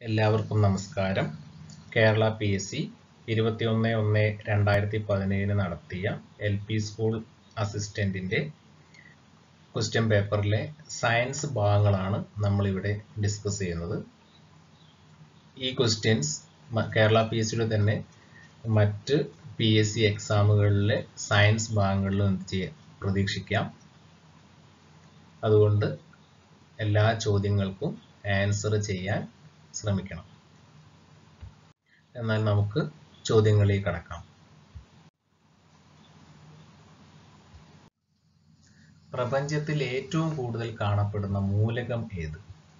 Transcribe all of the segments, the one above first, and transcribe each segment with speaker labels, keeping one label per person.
Speaker 1: എല്ലാവർക്കും നമസ്കാരം Kerala P S C ഇരുപത്തിയൊന്ന് ഒന്ന് രണ്ടായിരത്തി പതിനേഴിന് നടത്തിയ എൽ പി സ്കൂൾ അസിസ്റ്റന്റിന്റെ ക്വസ്റ്റ്യൻ പേപ്പറിലെ സയൻസ് ഭാഗങ്ങളാണ് നമ്മളിവിടെ ഡിസ്കസ് ചെയ്യുന്നത് ഈ ക്വസ്റ്റ്യൻസ് കേരള പി എസ് സിയുടെ തന്നെ മറ്റ് പി എസ് സി എക്സാമുകളിലെ സയൻസ് ഭാഗങ്ങളിലും എന്ത് ചെയ്യാം പ്രതീക്ഷിക്കാം അതുകൊണ്ട് എല്ലാ ചോദ്യങ്ങൾക്കും ആൻസർ ചെയ്യാൻ ശ്രമിക്കണം എന്നാൽ നമുക്ക് ചോദ്യങ്ങളിലേക്ക് കടക്കാം പ്രപഞ്ചത്തിൽ ഏറ്റവും കൂടുതൽ കാണപ്പെടുന്ന മൂലകം ഏത്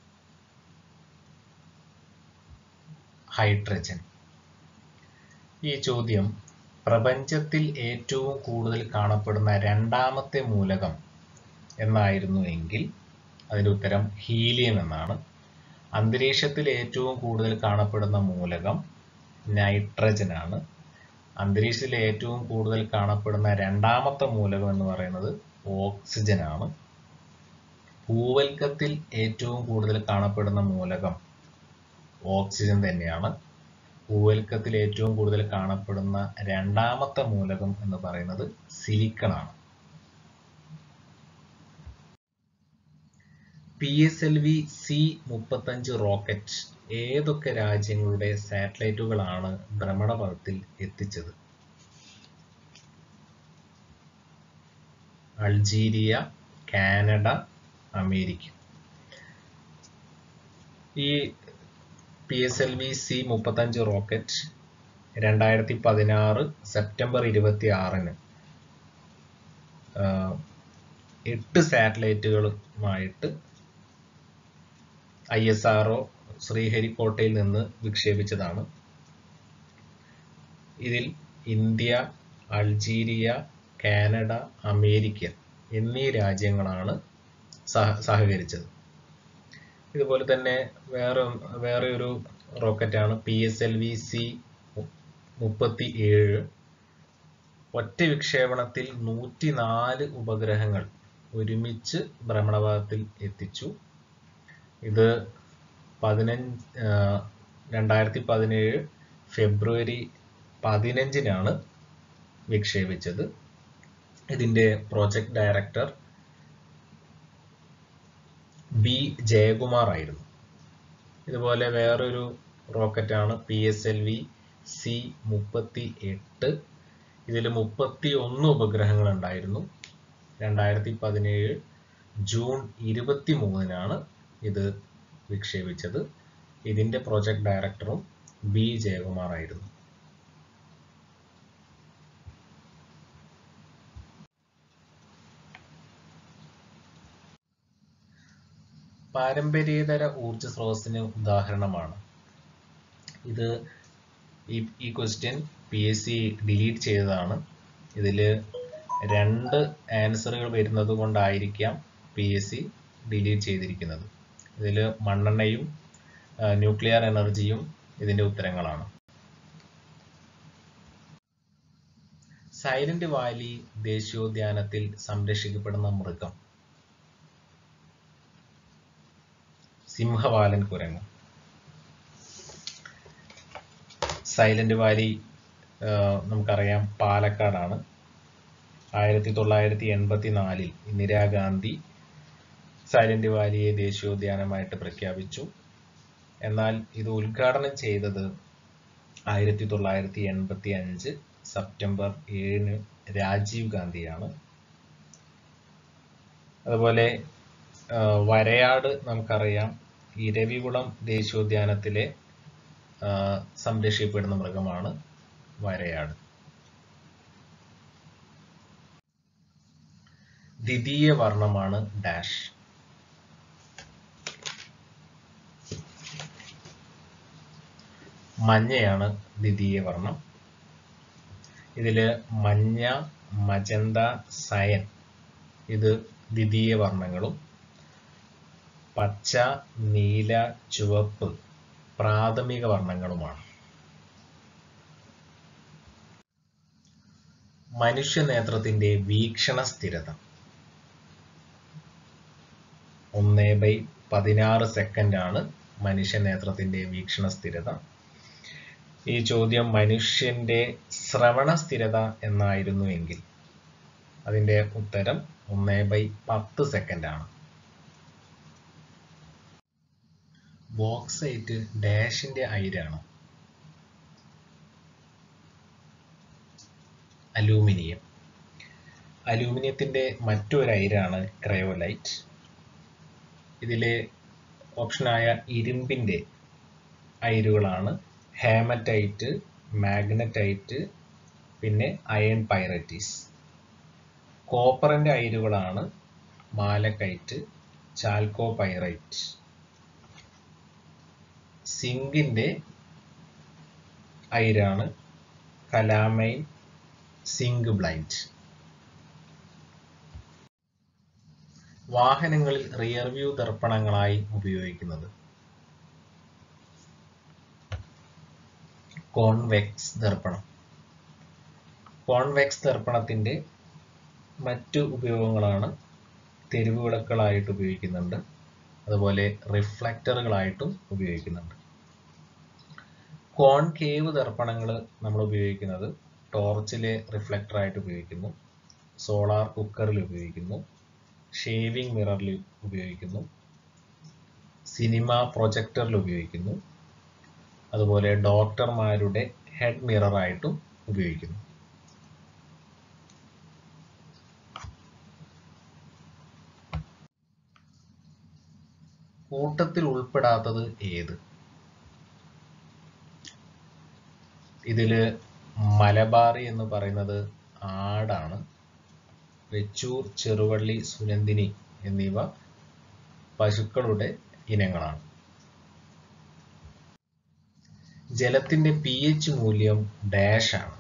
Speaker 1: ഹൈഡ്രജൻ ഈ ചോദ്യം പ്രപഞ്ചത്തിൽ ഏറ്റവും കൂടുതൽ കാണപ്പെടുന്ന രണ്ടാമത്തെ മൂലകം എന്നായിരുന്നു എങ്കിൽ അതിന്റെ ഉത്തരം ഹീലിയം എന്നാണ് അന്തരീക്ഷത്തിൽ ഏറ്റവും കൂടുതൽ കാണപ്പെടുന്ന മൂലകം നൈട്രജൻ ആണ് അന്തരീക്ഷത്തിൽ ഏറ്റവും കൂടുതൽ കാണപ്പെടുന്ന രണ്ടാമത്തെ മൂലകം എന്ന് പറയുന്നത് ഓക്സിജൻ ആണ് ഭൂവൽക്കത്തിൽ ഏറ്റവും കൂടുതൽ കാണപ്പെടുന്ന മൂലകം ഓക്സിജൻ തന്നെയാണ് ഭൂവൽക്കത്തിൽ ഏറ്റവും കൂടുതൽ കാണപ്പെടുന്ന രണ്ടാമത്തെ മൂലകം എന്ന് പറയുന്നത് സിലിക്കൺ ആണ് P S L V C മുപ്പത്തഞ്ച് റോക്കറ്റ് ഏതൊക്കെ രാജ്യങ്ങളുടെ സാറ്റലൈറ്റുകളാണ് ഭ്രമണപഥത്തിൽ എത്തിച്ചത് അൾജീരിയ കാനഡ അമേരിക്ക ഈ P S L V C മുപ്പത്തഞ്ച് റോക്കറ്റ് രണ്ടായിരത്തി പതിനാറ് സെപ്റ്റംബർ ഇരുപത്തി ആറിന് എട്ട് സാറ്റലൈറ്റുകളുമായിട്ട് ഐ എസ് ആർ ഒ ശ്രീഹരിക്കോട്ടയിൽ നിന്ന് വിക്ഷേപിച്ചതാണ് ഇതിൽ ഇന്ത്യ അൾജീരിയ കാനഡ അമേരിക്ക എന്നീ രാജ്യങ്ങളാണ് സഹ സഹകരിച്ചത് ഇതുപോലെ തന്നെ വേറെ വേറെ ഒരു റോക്കറ്റാണ് P S L V C മുപ്പത്തി ഏഴ് ഒറ്റ വിക്ഷേപണത്തിൽ നൂറ്റി നാല് ഉപഗ്രഹങ്ങൾ ഒരുമിച്ച് ഭ്രമണപഥത്തിൽ എത്തിച്ചു ഇത് പതിനഞ്ച് രണ്ടായിരത്തി പതിനേഴ് ഫെബ്രുവരി പതിനഞ്ചിനാണ് വിക്ഷേപിച്ചത് ഇതിന്റെ പ്രോജക്ട് ഡയറക്ടർ ബി ജയകുമാർ ആയിരുന്നു ഇതുപോലെ വേറൊരു റോക്കറ്റാണ് P S L V C മുപ്പത്തി എട്ട് ഇതിൽ മുപ്പത്തി ഒന്ന് ഉപഗ്രഹങ്ങൾ ഉണ്ടായിരുന്നു രണ്ടായിരത്തി പതിനേഴ് ജൂൺ ഇരുപത്തി മൂന്നിനാണ് ഇത് വിക്ഷേപിച്ചത് ഇതിന്റെ പ്രോജക്ട് ഡയറക്ടറും ബി ജയകുമാർ ആയിരുന്നു പാരമ്പര്യേതര ഊർജ സ്രോതസ്സിന് ഉദാഹരണമാണ് ഇത് ഈ ഈ question P S C delete ചെയ്തതാണ് ഇതിൽ രണ്ട് ആൻസറുകൾ വരുന്നത് കൊണ്ടായിരിക്കാം പി എസ് സി ഡിലീറ്റ് ചെയ്തിരിക്കുന്നത് ഇതിൽ മണ്ണെണ്ണയും ന്യൂക്ലിയർ എനർജിയും ഇതിന്റെ ഉത്തരങ്ങളാണ് സൈലന്റ് വാലി ദേശീയോദ്യാനത്തിൽ സംരക്ഷിക്കപ്പെടുന്ന മൃഗം സിംഹവാലൻ കുരങ്ങ് സൈലന്റ് വാലി നമുക്കറിയാം പാലക്കാടാണ് ആയിരത്തി തൊള്ളായിരത്തി എൺപത്തി നാലിൽ ഇന്ദിരാഗാന്ധി സൈലന്റ് വാലിയെ ദേശീയോദ്യാനമായിട്ട് പ്രഖ്യാപിച്ചു എന്നാൽ ഇത് ഉദ്ഘാടനം ചെയ്തത് ആയിരത്തി തൊള്ളായിരത്തി എൺപത്തി അഞ്ച് സെപ്റ്റംബർ ഏഴിന് രാജീവ് ഗാന്ധിയാണ് അതുപോലെ വരയാട് നമുക്കറിയാം ഇരവികുളം ദേശീയോദ്യാനത്തിലെ സംരക്ഷിക്കപ്പെടുന്ന മൃഗമാണ് വരയാട് ദ്വിതീയ വർണ്ണമാണ് ഡാഷ് മഞ്ഞയാണ് ദ്വിതീയ വർണ്ണം ഇതില് മഞ്ഞ മജന്ത സയൻ ഇത് ദ്വിതീയ വർണ്ണങ്ങളും പച്ച നീല ചുവപ്പ് പ്രാഥമിക വർണ്ണങ്ങളുമാണ് മനുഷ്യ നേത്രത്തിന്റെ വീക്ഷണ സ്ഥിരത ഒന്ന് ബൈ പതിനാറ് സെക്കൻഡ് ആണ് മനുഷ്യ നേത്രത്തിന്റെ വീക്ഷണ സ്ഥിരത ഈ ചോദ്യം മനുഷ്യന്റെ ശ്രവണ സ്ഥിരത എന്നായിരുന്നുവെങ്കിൽ അതിന്റെ ഉത്തരം ഒന്ന് ബൈ പത്ത് സെക്കൻഡ് ആണ് ബോക്സൈറ്റ് ഡാഷിന്റെ അയിരാണ് അലൂമിനിയം അലൂമിനിയത്തിന്റെ മറ്റൊരു അയിരാണ് ക്രയോലൈറ്റ് ഇതിലെ ഓപ്ഷനായ ഇരുമ്പിന്റെ അയിരുകളാണ് ഹേമറ്റൈറ്റ് മാഗ്നറ്റൈറ്റ് പിന്നെ അയൺ പൈററ്റീസ് കോപ്പറിന്റെ അയിരുകളാണ് മാലക്കൈറ്റ് ചാൽക്കോ പൈറൈറ്റ് സിങ്കിന്റെ അയിരാണ് കലാമൈൻ സിങ്ക് ബ്ലൈൻഡ് വാഹനങ്ങളിൽ റിയർ വ്യൂ ദർപ്പണങ്ങളായി ഉപയോഗിക്കുന്നത് കോൺവെക്സ് ദർപ്പണം കോൺവെക്സ് ദർപ്പണത്തിന്റെ മറ്റു ഉപയോഗങ്ങളാണ് തെരുവ് വിളക്കുകളായിട്ട് ഉപയോഗിക്കുന്നുണ്ട് അതുപോലെ റിഫ്ലക്ടറുകളായിട്ടും ഉപയോഗിക്കുന്നുണ്ട് കോൺകേവ് ദർപ്പണങ്ങൾ നമ്മൾ ഉപയോഗിക്കുന്നത് ടോർച്ചിലെ റിഫ്ലക്ടർ ആയിട്ട് ഉപയോഗിക്കുന്നു സോളാർ കുക്കറിൽ ഉപയോഗിക്കുന്നു ഷേവിംഗ് മിററിൽ ഉപയോഗിക്കുന്നു സിനിമ പ്രൊജക്ടറിൽ ഉപയോഗിക്കുന്നു അതുപോലെ ഡോക്ടർമാരുടെ ഹെഡ് മിററായിട്ടും ഉപയോഗിക്കുന്നു കൂട്ടത്തിൽ ഉൾപ്പെടാത്തത് ഏത് ഇതില് മലബാറി എന്ന് പറയുന്നത് ആടാണ് വെച്ചൂർ ചെറുവള്ളി സുനന്ദിനി എന്നിവ പശുക്കളുടെ ഇനങ്ങളാണ് ജലത്തിന്റെ പി എച്ച് മൂല്യം ഡാഷ് ആണ്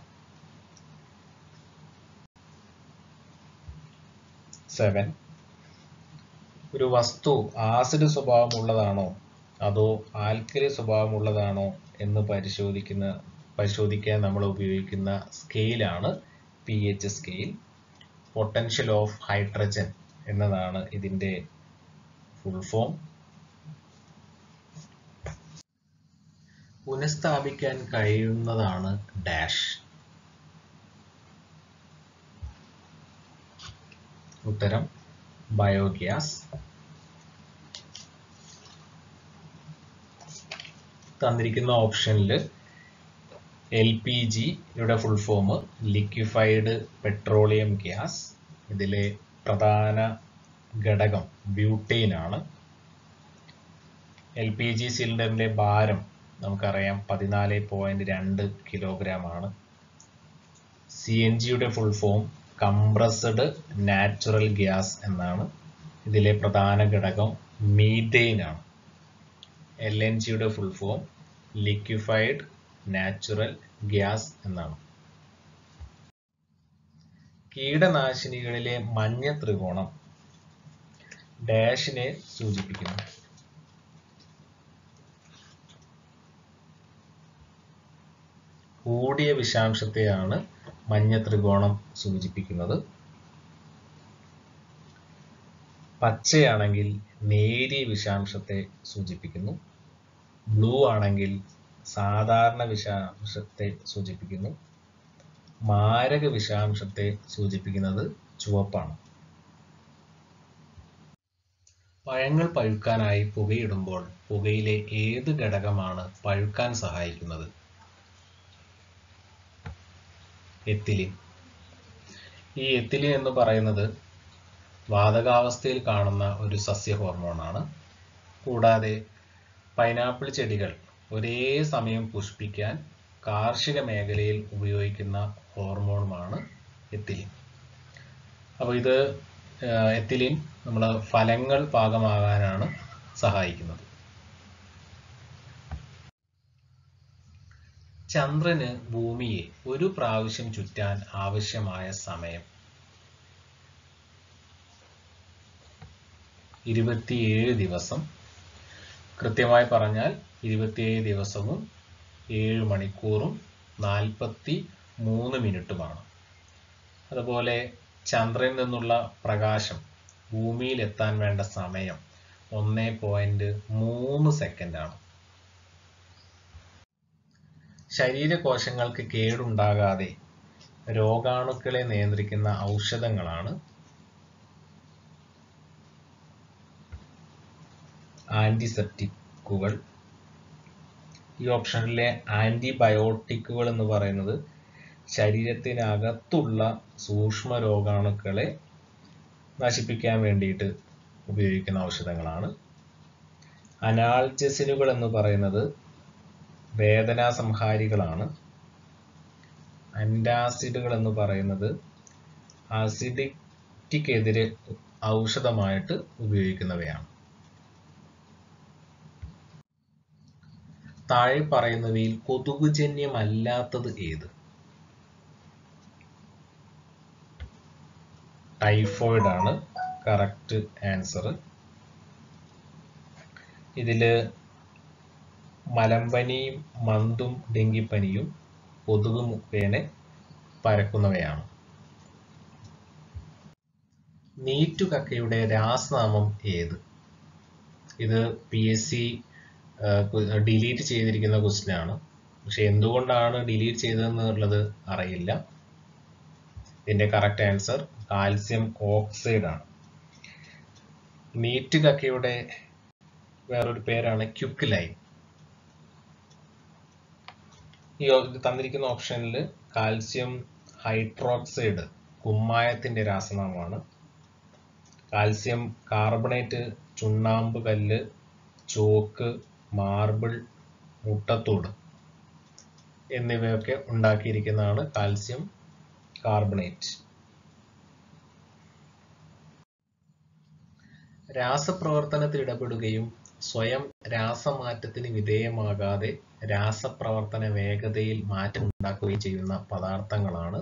Speaker 1: സെവൻ ഒരു വസ്തു ആസിഡ് സ്വഭാവമുള്ളതാണോ അതോ ആൽക്കലി സ്വഭാവമുള്ളതാണോ എന്ന് പരിശോധിക്കുന്ന പരിശോധിക്കാൻ നമ്മൾ ഉപയോഗിക്കുന്ന സ്കെയിലാണ് P H scale potential of hydrogen എന്നതാണ് ഇതിന്റെ ഫുൾ ഫോം പുനഃസ്ഥാപിക്കാൻ കഴിയുന്നതാണ് ഡാഷ് ഉത്തരം ബയോഗ്യാസ് തന്നിരിക്കുന്ന ഓപ്ഷനിൽ എൽ പി ജിയുടെ full form liquefied petroleum gas ഇതിലെ പ്രധാന ഘടകം ബ്യൂട്ടെയിൻ ആണ് എൽ പി ജി സിലിണ്ടറിന്റെ ഭാരം നമുക്കറിയാം പതിനാല് പോയിന്റ് രണ്ട് കിലോഗ്രാം ആണ് സി എൻ ജിയുടെ full form compressed natural gas എന്നാണ് ഇതിലെ പ്രധാന ഘടകം മീതെയിൻ ആണ് എൽ എൻ ജിയുടെ full form liquefied natural gas എന്നാണ് കീടനാശിനികളിലെ മഞ്ഞ ത്രികോണം ഡാഷിനെ സൂചിപ്പിക്കുന്നു കൂടിയ വിഷാംശത്തെയാണ് മഞ്ഞ ത്രികോണം സൂചിപ്പിക്കുന്നത് പച്ചയാണെങ്കിൽ നേരിയ വിഷാംശത്തെ സൂചിപ്പിക്കുന്നു ബ്ലൂ ആണെങ്കിൽ സാധാരണ വിഷാംശത്തെ സൂചിപ്പിക്കുന്നു മാരക വിഷാംശത്തെ സൂചിപ്പിക്കുന്നത് ചുവപ്പാണ് പഴങ്ങൾ പഴുക്കാനായി പുകയിടുമ്പോൾ പുകയിലെ ഏത് ഘടകമാണ് പഴുക്കാൻ സഹായിക്കുന്നത് എത്തിലിൻ ഈ എത്തിലിൻ എന്ന് പറയുന്നത് വാതകാവസ്ഥയിൽ കാണുന്ന ഒരു സസ്യ ഹോർമോണാണ് കൂടാതെ പൈനാപ്പിൾ ചെടികൾ ഒരേ സമയം പുഷ്പിക്കാൻ കാർഷിക മേഖലയിൽ ഉപയോഗിക്കുന്ന ഹോർമോണുമാണ് എത്തിലിൻ അപ്പോൾ ഇത് എത്തിലിൻ നമ്മൾ ഫലങ്ങൾ പാകമാകാനാണ് സഹായിക്കുന്നത് ചന്ദ്രന് ഭൂമിയെ ഒരു പ്രാവശ്യം ചുറ്റാൻ ആവശ്യമായ സമയം ഇരുപത്തിയേഴ് ദിവസം കൃത്യമായി പറഞ്ഞാൽ ഇരുപത്തിയേഴ് ദിവസവും ഏഴ് മണിക്കൂറും നാൽപ്പത്തി മൂന്ന് മിനിറ്റുമാണ് അതുപോലെ ചന്ദ്രനിൽ നിന്നുള്ള പ്രകാശം ഭൂമിയിൽ എത്താൻ വേണ്ട സമയം ഒന്ന് പോയിന്റ് മൂന്ന് സെക്കൻഡാണ് ശരീരകോശങ്ങൾക്ക് കേടുണ്ടാകാതെ രോഗാണുക്കളെ നിയന്ത്രിക്കുന്ന ഔഷധങ്ങളാണ് ആന്റിസെപ്റ്റിക്കുകൾ ഈ ഓപ്ഷനിലെ ആന്റിബയോട്ടിക്കുകൾ എന്ന് പറയുന്നത് ശരീരത്തിനകത്തുള്ള സൂക്ഷ്മ രോഗാണുക്കളെ നശിപ്പിക്കാൻ വേണ്ടിയിട്ട് ഉപയോഗിക്കുന്ന ഔഷധങ്ങളാണ് അനാൾജസിനുകൾ എന്ന് പറയുന്നത് വേദനാ സംഹാരികളാണ് അന്റാസിഡുകൾ എന്ന് പറയുന്നത് അസിഡിറ്റിക്കെതിരെ ഔഷധമായിട്ട് ഉപയോഗിക്കുന്നവയാണ് താഴെ പറയുന്നവയിൽ കൊതുകുജന്യമല്ലാത്തത് ഏത് ടൈഫോയിഡ് ആണ് കറക്റ്റ് ആൻസർ ഇതില് മലമ്പനിയും മന്തും ഡെങ്കിപ്പനിയും കൊതുക് മുഖേന പരക്കുന്നവയാണ് നീറ്റുകക്കയുടെ രാസനാമം ഏത് ഇത് പി എസ് സി ഡിലീറ്റ് ചെയ്തിരിക്കുന്ന ക്വസ്റ്റ്യൻ ആണ് പക്ഷെ എന്തുകൊണ്ടാണ് ഡിലീറ്റ് ചെയ്തതെന്നുള്ളത് അറിയില്ല ഇതിന്റെ കറക്റ്റ് ആൻസർ കാൽസ്യം ഓക്സൈഡ് ആണ് നീറ്റ് കക്കയുടെ വേറൊരു പേരാണ് ക്യുക്ക് ലൈൻ ഈ തന്നിരിക്കുന്ന ഓപ്ഷനിൽ കാൽസ്യം ഹൈഡ്രോക്സൈഡ് കുമ്മായത്തിന്റെ രാസനാമമാണ് കാൽസ്യം കാർബണേറ്റ് ചുണ്ണാമ്പ് കല്ല് ചോക്ക് മാർബിൾ മുട്ടത്തോട് എന്നിവയൊക്കെ ഉണ്ടാക്കിയിരിക്കുന്നതാണ് കാൽസ്യം കാർബണേറ്റ് രാസപ്രവർത്തനത്തിൽ ഇടപെടുകയും സ്വയം രാസമാറ്റത്തിന് വിധേയമാകാതെ രാസപ്രവർത്തന വേഗതയിൽ മാറ്റം ഉണ്ടാക്കുകയും ചെയ്യുന്ന പദാർത്ഥങ്ങളാണ്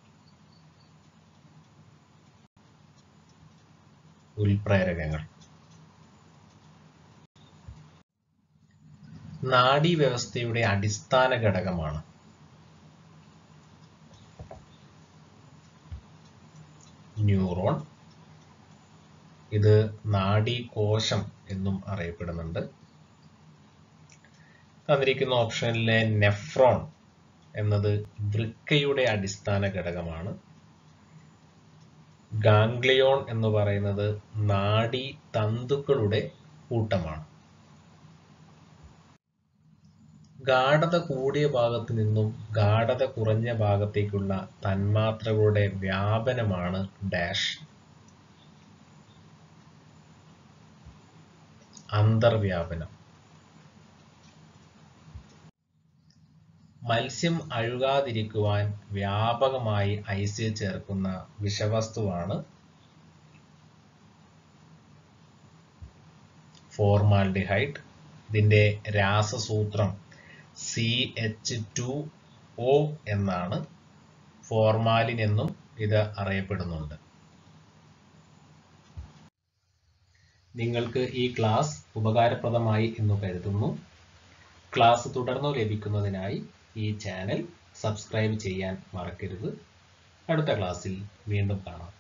Speaker 1: ഉൽപ്രേരകങ്ങൾ നാഡീവ്യവസ്ഥയുടെ അടിസ്ഥാന ഘടകമാണ് ന്യൂറോൺ ഇത് നാഡീകോശം എന്നും അറിയപ്പെടുന്നുണ്ട് തന്നിരിക്കുന്ന ഓപ്ഷനിലെ നെഫ്രോൺ എന്നത് വൃക്കയുടെ അടിസ്ഥാന ഘടകമാണ് ഗാംഗ്ലിയോൺ എന്ന് പറയുന്നത് നാഡി തന്തുക്കളുടെ കൂട്ടമാണ് ഗാഠത കൂടിയ ഭാഗത്ത് നിന്നും ഗാഠത കുറഞ്ഞ ഭാഗത്തേക്കുള്ള തന്മാത്രകളുടെ വ്യാപനമാണ് ഡാഷ് അന്തർവ്യാപനം മത്സ്യം അഴുകാതിരിക്കുവാൻ വ്യാപകമായി ഐസിൽ ചേർക്കുന്ന വിഷവസ്തുവാണ് ഫോർമാൽഡിഹൈഡ് ഇതിന്റെ രാസസൂത്രം സി എച്ച് ടു ഒ എന്നാണ് ഫോർമാലിൻ എന്നും ഇത് അറിയപ്പെടുന്നുണ്ട് നിങ്ങൾക്ക് ഈ ക്ലാസ് ഉപകാരപ്രദമായി എന്ന് കരുതുന്നു ക്ലാസ് തുടർന്നു ലഭിക്കുന്നതിനായി ഈ ചാനൽ സബ്സ്ക്രൈബ് ചെയ്യാൻ മറക്കരുത് അടുത്ത ക്ലാസ്സിൽ വീണ്ടും കാണാം